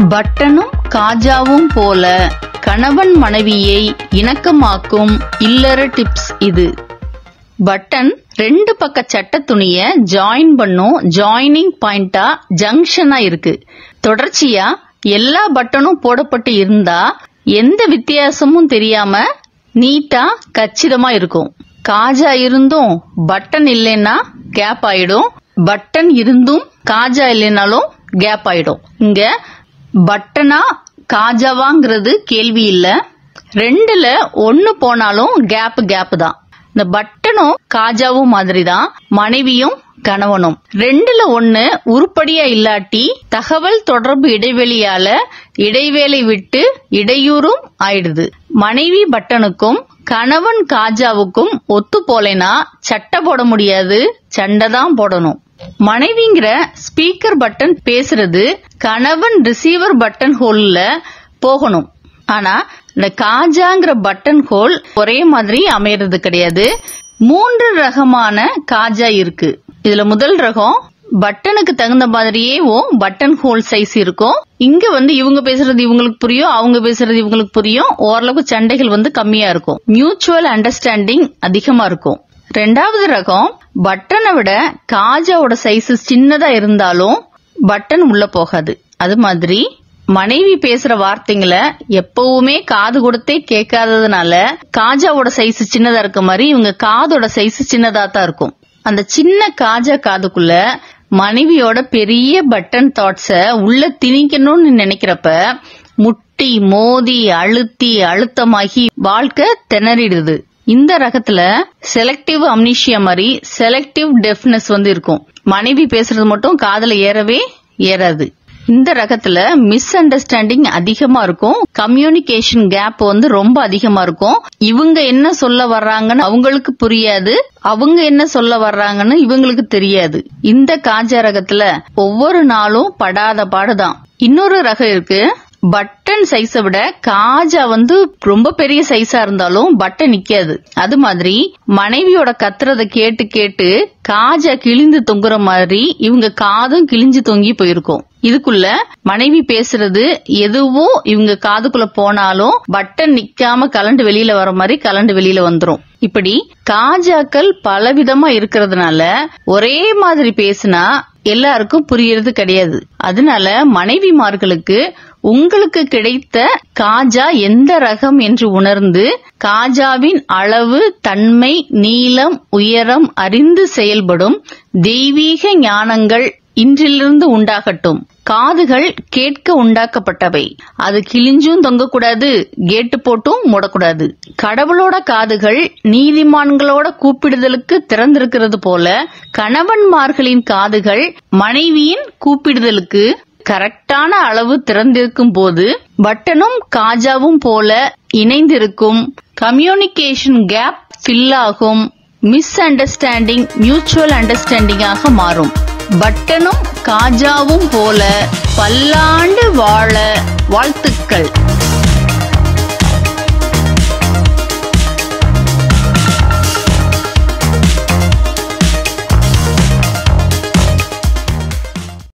பட்டனும் காஜாவும் போல கணவன் மனைவியை இணக்கமாக்கும் இல்லற டிப்ஸ் இது பட்டன் ரெண்டு பக்க சட்ட துணிய ஜாயின் பண்ணும் ஜாயினிங் பாயிண்டா ஜங்ஷனா இருக்கு தொடர்ச்சியா எல்லா பட்டனும் போடப்பட்டு இருந்தா எந்த வித்தியாசமும் தெரியாம நீட்டா கச்சிதமா இருக்கும் காஜா இருந்தும் பட்டன் இல்லைன்னா கேப் ஆயிடும் பட்டன் இருந்தும் காஜா இல்லைனாலும் கேப் ஆயிடும் இங்க பட்டனா காஜாவாங்கிறது கேள்வி இல்ல ரெண்டுல ஒன்னு போனாலும் கேப் கேப் தான் இந்த பட்டனும் காஜாவும் மாதிரி தான் மனைவியும் கணவனும் ரெண்டுல ஒண்ணு உருப்படியா இல்லாட்டி தகவல் தொடர்பு இடைவெளியால இடைவேளை விட்டு இடையூறும் ஆயிடுது மனைவி பட்டனுக்கும் கணவன் காஜாவுக்கும் ஒத்து போலேனா சட்டை போட முடியாது சண்டை தான் போடணும் மனைவிங்கிற ஸ்பீக்கர் பட்டன் பேசுறது கணவன் ரிசீவர் பட்டன் ஹோல்ல போகணும் ஆனா இந்த காஜாங்கிற பட்டன் ஹோல் ஒரே மாதிரி அமையறது கிடையாது மூன்று ரகமான காஜா இருக்கு இதுல முதல் ரகம் பட்டனுக்கு தகுந்த மாதிரியே பட்டன் ஹோல் சைஸ் இருக்கும் இங்க வந்து இவங்க பேசுறது இவங்களுக்கு புரியும் அவங்க பேசுறது இவங்களுக்கு புரியும் ஓரளவுக்கு சண்டைகள் வந்து கம்மியா இருக்கும் மியூச்சுவல் அண்டர்ஸ்டாண்டிங் அதிகமா இருக்கும் ரெண்டாவது ரகம் பட்டனை விட காஜாவோட சைஸ் சின்னதா இருந்தாலும் பட்டன் உள்ள போகாது அது மாதிரி மனைவி பேசுற வார்த்தைங்களை எப்பவுமே காது கொடுத்தே கேட்காததுனால காஜாவோட சைஸ் சின்னதா இருக்க மாதிரி இவங்க காதோட சைஸ் சின்னதா தான் இருக்கும் அந்த சின்ன காஜா காதுக்குள்ள மனைவியோட பெரிய பட்டன் தாட்ஸ உள்ள திணிக்கணும்னு நினைக்கிறப்ப முட்டி மோதி அழுத்தி அழுத்தமாகி வாழ்க்கை திணறிடுது இந்த ரகத்துல செலக்டிவ் அம்னிஷியா மாதிரி செலக்டிவ் டெஃப்னஸ் வந்து இருக்கும் மனைவி பேசுறது மட்டும் காதுல ஏறவே ஏறாது இந்த ரகத்துல மிஸ் அண்டர்ஸ்டாண்டிங் அதிகமா இருக்கும் கம்யூனிகேஷன் கேப் வந்து ரொம்ப அதிகமா இருக்கும் இவங்க என்ன சொல்ல வர்றாங்கன்னு அவங்களுக்கு புரியாது அவங்க என்ன சொல்ல வர்றாங்கன்னு இவங்களுக்கு தெரியாது இந்த காஜா ரகத்துல ஒவ்வொரு நாளும் படாத பாடுதான் இன்னொரு ரகம் இருக்கு பட்டன் சைஸை விட காஜா வந்து ரொம்ப பெரிய சைஸா இருந்தாலும் பட்டன் நிக்காது அது மாதிரி மனைவியோட கத்துறத கேட்டு கேட்டு காஜா கிழிந்து தொங்குற மாதிரி இவங்க காதும் கிழிஞ்சு தொங்கி போயிருக்கும் இதுக்குள்ள மனைவி பேசுறது எதுவும் இவங்க காதுக்குள்ள போனாலும் பட்டன் நிக்காம கலண்டு வெளியில வர மாதிரி கலண்டு வெளியில வந்துரும் இப்படி காஜாக்கள் பலவிதமா இருக்கிறதுனால ஒரே மாதிரி பேசினா எல்லாருக்கும் புரியறது கிடையாது அதனால மனைவிமார்களுக்கு உங்களுக்கு கிடைத்த காஜா எந்த ரகம் என்று உணர்ந்து காஜாவின் அளவு தன்மை நீளம் உயரம் அறிந்து செயல்படும் தெய்வீக ஞானங்கள் இன்றிலிருந்து உண்டாகட்டும் காதுகள் கேட்க உண்டாக்கப்பட்டவை அது கிழிஞ்சும் தொங்கக்கூடாது கேட்டு போட்டும் மூடக்கூடாது கடவுளோட காதுகள் நீதிமான்களோட கூப்பிடுதலுக்கு திறந்திருக்கிறது போல கணவன்மார்களின் காதுகள் மனைவியின் கூப்பிடுதலுக்கு கரெக்டான அளவு திறந்திருக்கும் போது பட்டனும் காஜாவும் போல இணைந்திருக்கும் கம்யூனிகேஷன் கேப் ஃபில் ஆகும் மிஸ் அண்டர்ஸ்டாண்டிங் மியூச்சுவல் அண்டர்ஸ்டாண்டிங்காக மாறும் பட்டனும் காஜாவும் போல பல்லாண்டு வாழ வாழ்த்துக்கள்